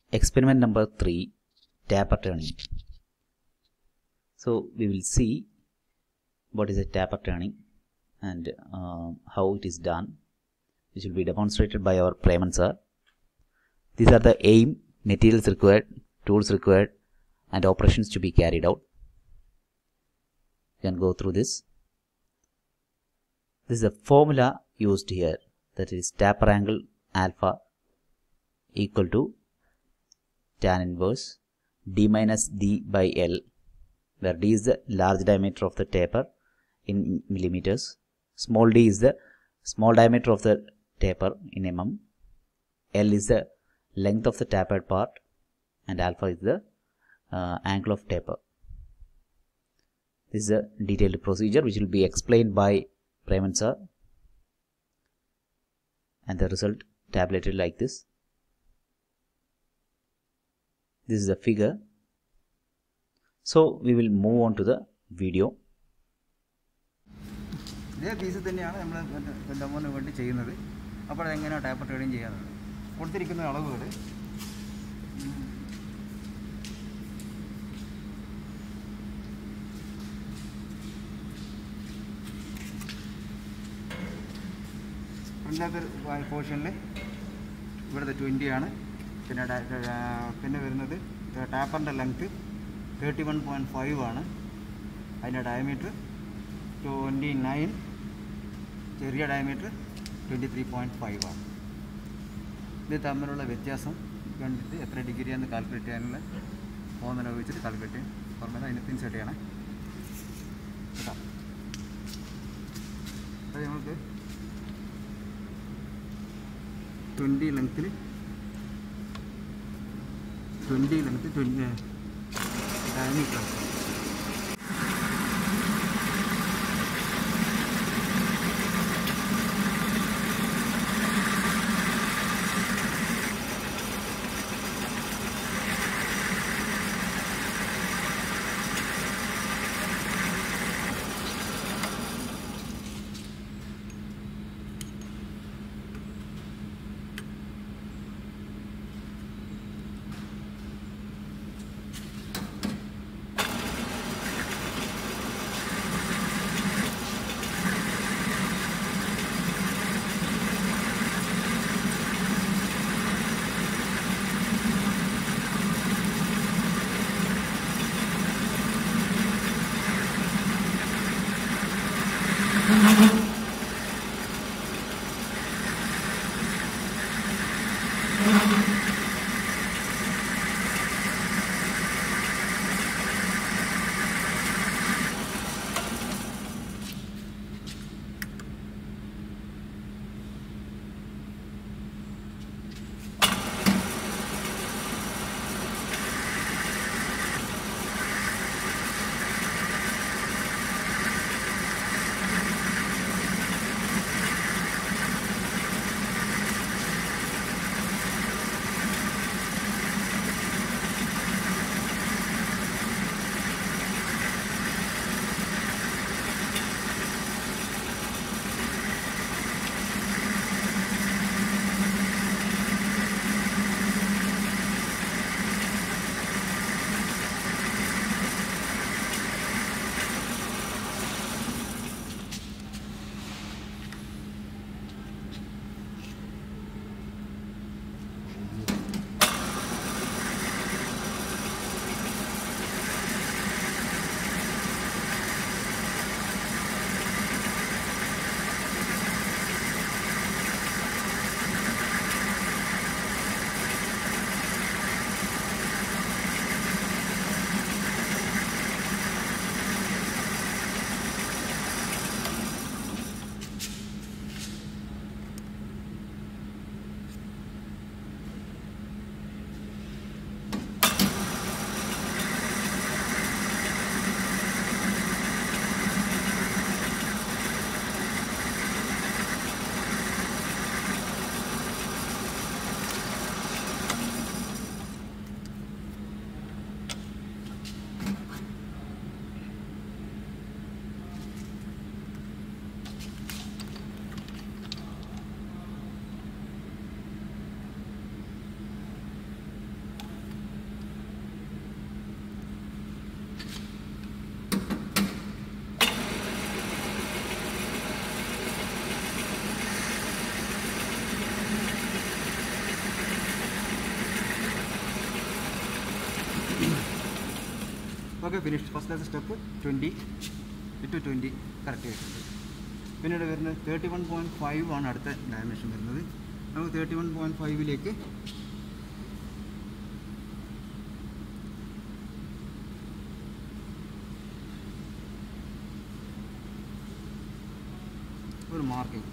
experiment number 3 taper turning so we will see what is a taper turning and um, how it is done which will be demonstrated by our Preman sir these are the aim materials required tools required and operations to be carried out you can go through this this is the formula used here that is taper angle alpha equal to tan inverse d minus d by L where d is the large diameter of the taper in millimeters small d is the small diameter of the taper in mm L is the length of the tapered part and alpha is the uh, angle of taper this is a detailed procedure which will be explained by Preman sir and the result tabulated like this this is the figure so we will move on to the video ഇതേ piece തന്നെയാണ് നമ്മൾ ഡെമോന് വേണ്ടി ചെയ്യുന്നത് അപ്പോൾ അതെങ്ങനെയാണ് taper trading ചെയ്യാറുള്ളത് കൊടുത്തിരിക്കുന്ന അളവുകൾ ഫ്രണ്ടിലത്തെ പോർഷനിൽ ഇവിടുത്തെ ട്വൻറ്റി ആണ് പിന്നെ ഡാ- ഡാ- പിന്നെ വരുന്നത് ടാപ്പറിൻ്റെ length thirty one point five ആണ് അതിൻ്റെ ഡയമീറ്റർ ട്വൻറ്റി നയൻ ചെറിയ diameter twenty three point five ആണ് ഇത് തമ്മിലുള്ള വ്യത്യാസം കണ്ടിട്ട് എത്ര ഡിഗ്രിയാന്ന് കാൽക്കുലേറ്റ് ചെയ്യാനുള്ള ഫോർമുല ഉപയോഗിച്ചിട്ട് കാൽക്കുലേറ്റ് ചെയ്യും ഫോർമുല അതിനകത്ത് ഇൻസേർട്ട് ചെയ്യണേ കേട്ടോ അത് നമുക്ക് ട്വൻറ്റി ലെങ്ത്തിൽ twenty length twenty diameter okay finish first step twenty to twenty correct ആയിട്ടുണ്ട് പിന്നീട് വരുന്നത് തേർട്ടി വൺ പോയിൻറ്റ് ഫൈവ് ആണ് അടുത്ത ഡയമെൻഷൻ വരുന്നത് നമുക്ക് തേർട്ടി വൺ പോയിൻറ്റ് ഫൈവിലേക്ക് ഒരു മാർക്കിംഗ്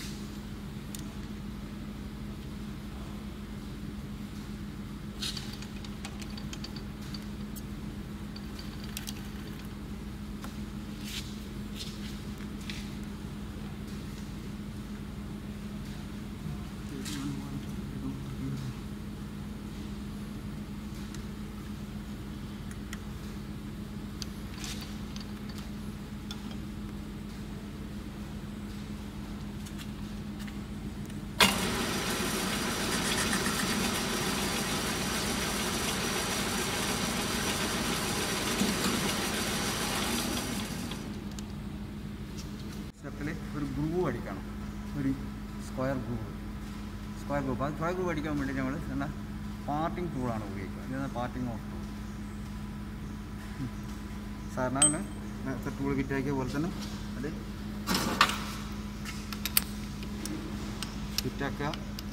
സ്റ്റെപ്പിൽ ഒരു ഗ്രൂവ് അടിക്കണം ഒരു സ്ക്വയർ ഗ്രൂവ് സ്ക്വയർ ഗ്രൂപ്പ് ആ സ്ക്വയർ ഗ്രൂവ് അടിക്കാൻ വേണ്ടി ഞങ്ങൾ എന്നാ പാർട്ടിങ് ടൂളാണ് ഉപയോഗിക്കുക ഇതാണ് പാർട്ടിങ് ഓഫ് ടൂൾ സാറിനാണ് നേരത്തെ ടൂൾ കിറ്റാക്കിയ പോലെ തന്നെ അത് ഫിറ്റാക്കുക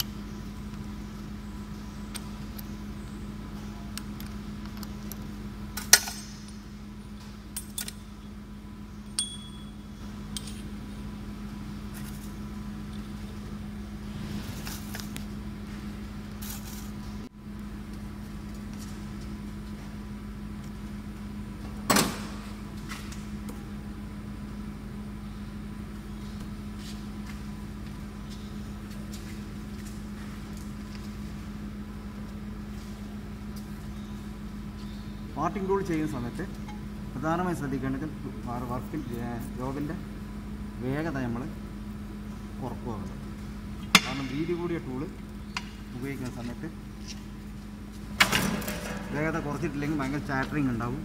പാർട്ടിംഗ് ടൂൾ ചെയ്യുന്ന സമയത്ത് പ്രധാനമായും ശ്രദ്ധിക്കേണ്ടത് വർക്കിൽ ജോബിൻ്റെ വേഗത നമ്മൾ കുറക്കുക വേണം. കാരണം വീതി കൂടിയ ടൂള് ഉപയോഗിക്കുന്ന സമയത്ത് വേഗത കുറച്ചിട്ടില്ലെങ്കിൽ ഭയങ്കര ചാറ്ററിങ് ഉണ്ടാവും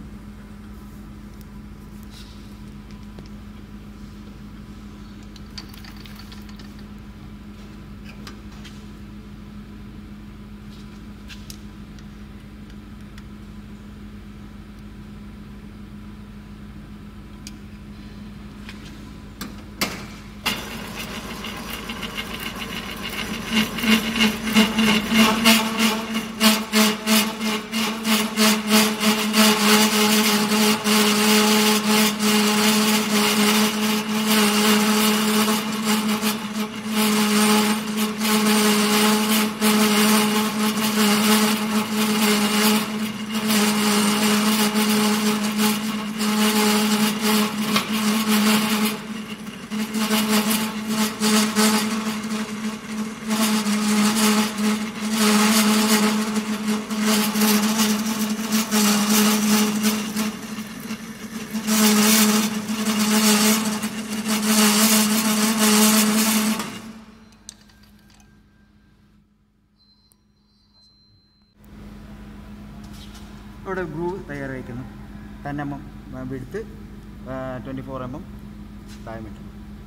ഇവിടെ ഗ്രൂവ് തയ്യാറായിരിക്കുന്നു ടെൻ എം എം വിടുത്ത് twenty four M M diameter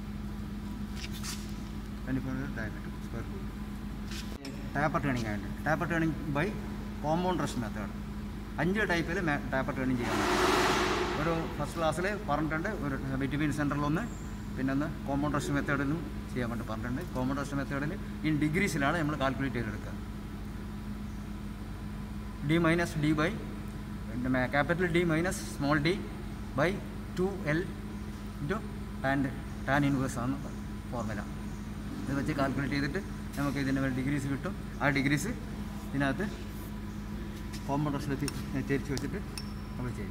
twenty four diameter square groove taper turning ആയിട്ട് taper turning by compound rest method അഞ്ച് ടൈപ്പിൽ ടാപ്പർ ടേണിംഗ് ചെയ്യാൻ ഒരു ഫസ്റ്റ് ക്ലാസ്സിൽ പറഞ്ഞിട്ടുണ്ട് ഒരു ബിറ്റ്വീൻ സെൻറ്ററിലൊന്ന് പിന്നെ ഒന്ന് കോമ്പൗണ്ട് റഷ് മെത്തേഡിലും ചെയ്യാൻ വേണ്ടി പറഞ്ഞിട്ടുണ്ട് കോമ്പൗണ്ട് റഷ് മെത്തേഡിൽ ഇൻ ഡിഗ്രീസിലാണ് നമ്മൾ കാൽക്കുലേറ്റ് ചെയ്തെടുക്കുക D minus D by capital D minus small D by two L into tan tan inverse ആണ് ഫോർമുല ഇത് വെച്ച് കാൽക്കുലേറ്റ് ചെയ്തിട്ട് നമുക്ക് ഇതിൻ്റെ ഡിഗ്രീസ് കിട്ടും ആ ഡിഗ്രീസ് ഇതിനകത്ത് കോമ്പൗണ്ടർസിൽ തിരിച്ച് വെച്ചിട്ട് നമ്മൾ ചെയ്യും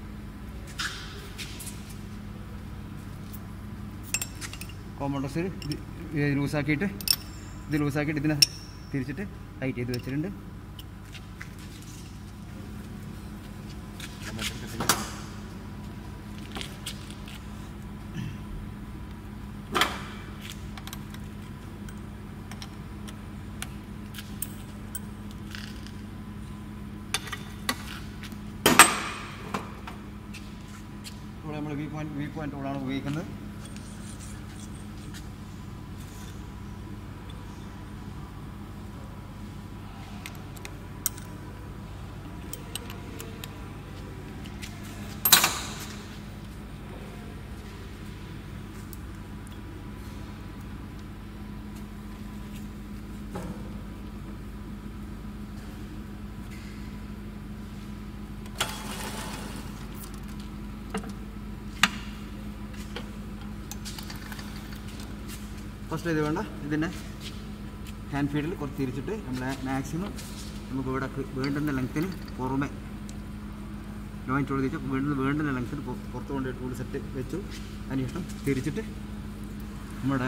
കോമ്പൗണ്ടർസിൽ ഇത് ലൂസാക്കിയിട്ട് ഇത് ലൂസാക്കിയിട്ട് ഇതിനെ തിരിച്ചിട്ട് ടൈറ്റ് ചെയ്ത് വെച്ചിട്ടുണ്ട് ഇവിടെ നമ്മൾ വി പോയിന്റ് വി പോയിന്റ് ടൂളാണ് ഉപയോഗിക്കുന്നത് ഫസ്റ്റ് ഇത് വേണ്ട ഇതിനെ ഹാൻഡ് ഫീഡിൽ കുറച്ച് തിരിച്ചിട്ട് നമ്മൾ മാക്സിമം നമുക്ക് ഇവിടെ വേണ്ടുന്ന ലെങ്ത്തിന് പുറമെ ജോയിൻറ്റ് കൊടുത്തിട്ട് വേണ്ടുന്ന വേണ്ടുന്ന ലെങ്ത്തിന് പുറത്ത് കൊണ്ട് ടൂൾ സെറ്റ് വെച്ചു അതിനുശേഷം തിരിച്ചിട്ട് നമ്മുടെ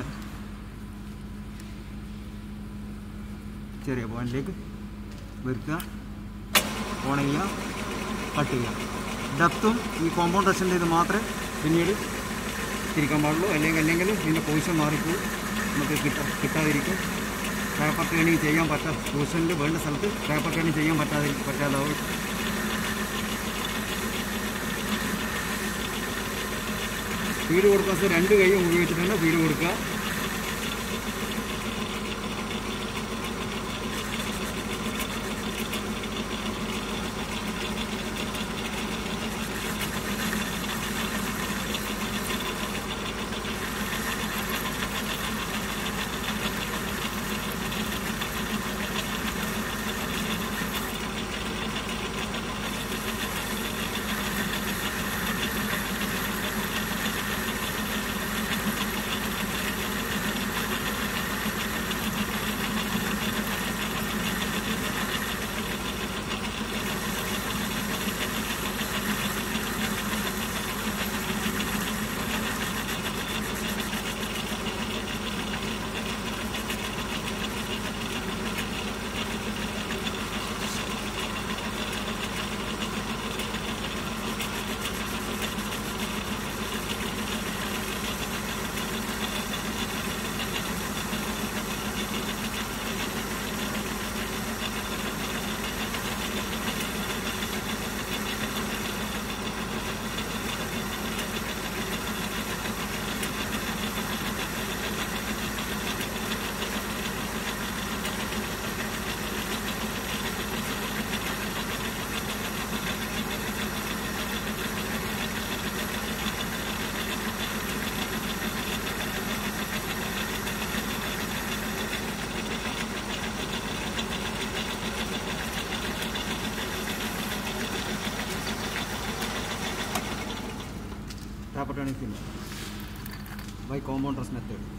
ചെറിയ പോയിന്റിലേക്ക് വെറുക്കുക ഓൺ ചെയ്യുക കട്ട് ചെയ്യുക ഡെപ്തും ഈ കോമ്പൗണ്ട് റഷൻ്റെ ഇത് മാത്രമേ പിന്നീട് തിരിക്കാൻ പാടുള്ളൂ അല്ലെങ്കിൽ അല്ലെങ്കിൽ ഇതിൻ്റെ പൊസിഷൻ മാറിപ്പോവും നമുക്ക് കിട്ടാ കിട്ടാതിരിക്കും പേപ്പർ ടേണിങ് ചെയ്യാൻ പറ്റാ പൊസിഷനിൽ വേണ്ട സ്ഥലത്ത് പേപ്പർ ടേണിങ് ചെയ്യാൻ പറ്റാതെ പറ്റാതാവും ഫീഡ് കൊടുക്കാൻ രണ്ട് കൈയും ഉപയോഗിച്ചിട്ട് തന്നെ ഫീഡ് കൊടുക്കുക പേപ്പർ ടേണിങ് ഫിൻ ബൈ കോമ്പൗണ്ടർസ് മെത്തേഡ്